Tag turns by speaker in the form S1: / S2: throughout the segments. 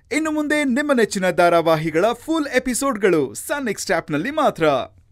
S1: ಇನ್ನು ಮುಂದೆ ನಿಮ್ಮ ನೆಚ್ಚಿನ ಧಾರಾವಾಹಿಗಳ ಫುಲ್ ಎಪಿಸೋಡ್ಗಳು ಸನ್ ನೆಕ್ಸ್ಟ್ ಆಪ್ನಲ್ಲಿ ಮಾತ್ರ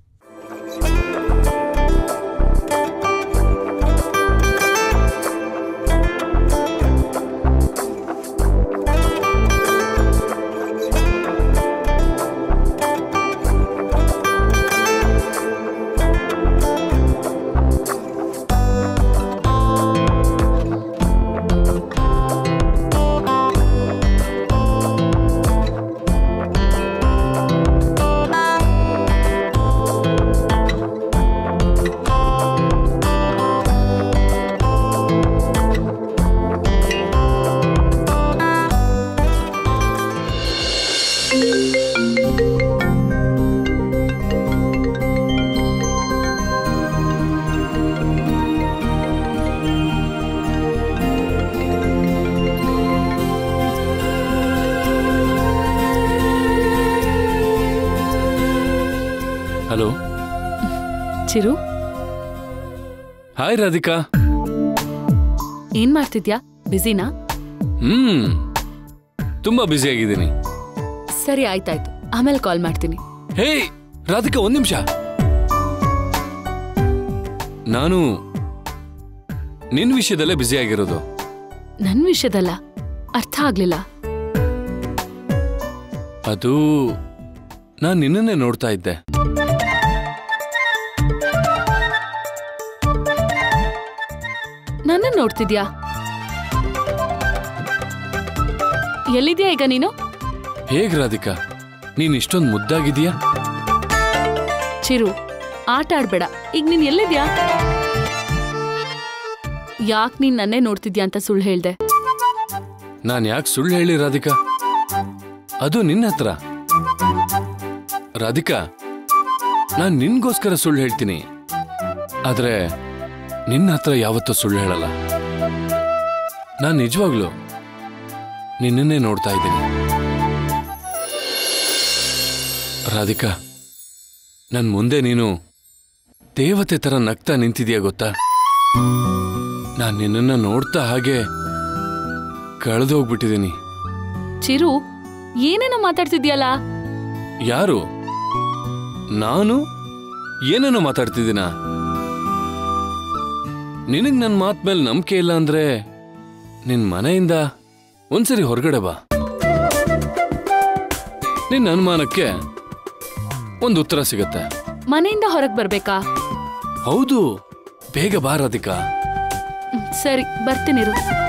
S2: ಹಲೋ
S3: ಚಿರು
S2: ಹಾಯ್ ರಾಧಿಕಾ
S3: ಏನ್ ಮಾಡ್ತಿದ್ಯಾ ಬಿಸಿನಾ
S2: ಹ್ಮ್ ತುಂಬಾ ಬ್ಯುಸಿ ಆಗಿದ್ದೀನಿ
S3: ಸರಿ ಆಯ್ತಾಯ್ತು ಆಮೇಲೆ ಕಾಲ್ ಮಾಡ್ತೀನಿ
S2: ಹೇ ರಾಧಿಕಾ ಒಂದ್ ನಿಮಿಷ ನಾನು ನಿನ್ ವಿಷಯದಲ್ಲೇ ಬ್ಯುಸಿ ಆಗಿರೋದು
S3: ನನ್ ವಿಷಯದಲ್ಲ ಅರ್ಥ ಆಗ್ಲಿಲ್ಲ
S2: ಅದು ನಾನ್ ನಿನ್ನನ್ನೇ ನೋಡ್ತಾ ಇದ್ದೆ
S3: ನನ್ನ ನೋಡ್ತಿದ್ಯಾ ಎಲ್ಲಿದ್ಯಾ ಈಗ ನೀನು
S2: ಹೇಗ್ ರಾಧಿಕಾ ನೀನ್ ಇಷ್ಟೊಂದ್ ಮುದ್ದಾಗಿದೀಯಾ
S3: ಚಿರು ಆಟ ಆಡ್ಬೇಡ ಈಗ ನೀನ್ ಎಲ್ಲಿದ್ಯಾ ಯಾಕ್ ನೀನ್ ನನ್ನೇ ನೋಡ್ತಿದ್ಯಾ ಅಂತ ಸುಳ್ಳು ಹೇಳ್ದೆ
S2: ನಾನ್ ಯಾಕೆ ಸುಳ್ಳು ಹೇಳಿ ರಾಧಿಕಾ ಅದು ನಿನ್ನ ಹತ್ರ ರಾಧಿಕಾ ನಾನ್ ನಿನ್ಗೋಸ್ಕರ ಸುಳ್ಳು ಹೇಳ್ತೀನಿ ಆದ್ರೆ ನಿನ್ನ ಹತ್ರ ಯಾವತ್ತೂ ಸುಳ್ಳು ಹೇಳಲ್ಲ ನಾನ್ ನಿಜವಾಗ್ಲು ನಿನ್ನನ್ನೇ ನೋಡ್ತಾ ಇದ್ದೀನಿ ರಾಧಿಕಾ ನನ್ ಮುಂದೆ ನೀನು ದೇವತೆ ತರ ನಗ್ತಾ ನಿಂತಿದ್ಯಾ ಗೊತ್ತಾ ನಾನ್ ನಿನ್ನನ್ನ ನೋಡ್ತಾ ಹಾಗೆ ಕಳೆದೋಗ್ಬಿಟ್ಟಿದ್ದೀನಿ
S3: ಚಿರು ಏನೇನೋ ಮಾತಾಡ್ತಿದ್ಯಲ್ಲ
S2: ಯಾರು ನಾನು ಏನೇನೋ ಮಾತಾಡ್ತಿದ್ದೀನ ನಿನಗ್ ನನ್ನ ಮಾತ್ ಮೇಲೆ ನಂಬಿಕೆ ಇಲ್ಲ ಅಂದ್ರೆ ನಿನ್ ಮನೆಯಿಂದ ಒಂದ್ಸರಿ ಹೊರಗಡೆ ಬಾ ನಿನ್ನ ಅನುಮಾನಕ್ಕೆ ಒಂದು ಉತ್ತರ ಸಿಗತ್ತೆ
S3: ಮನೆಯಿಂದ ಹೊರಗ್ ಬರ್ಬೇಕಾ
S2: ಹೌದು ಬೇಗ ಬಾ ರಾಧಿಕಾ
S3: ಹ್ಮ್, ಸರಿ ಬರ್ತೀನಿರು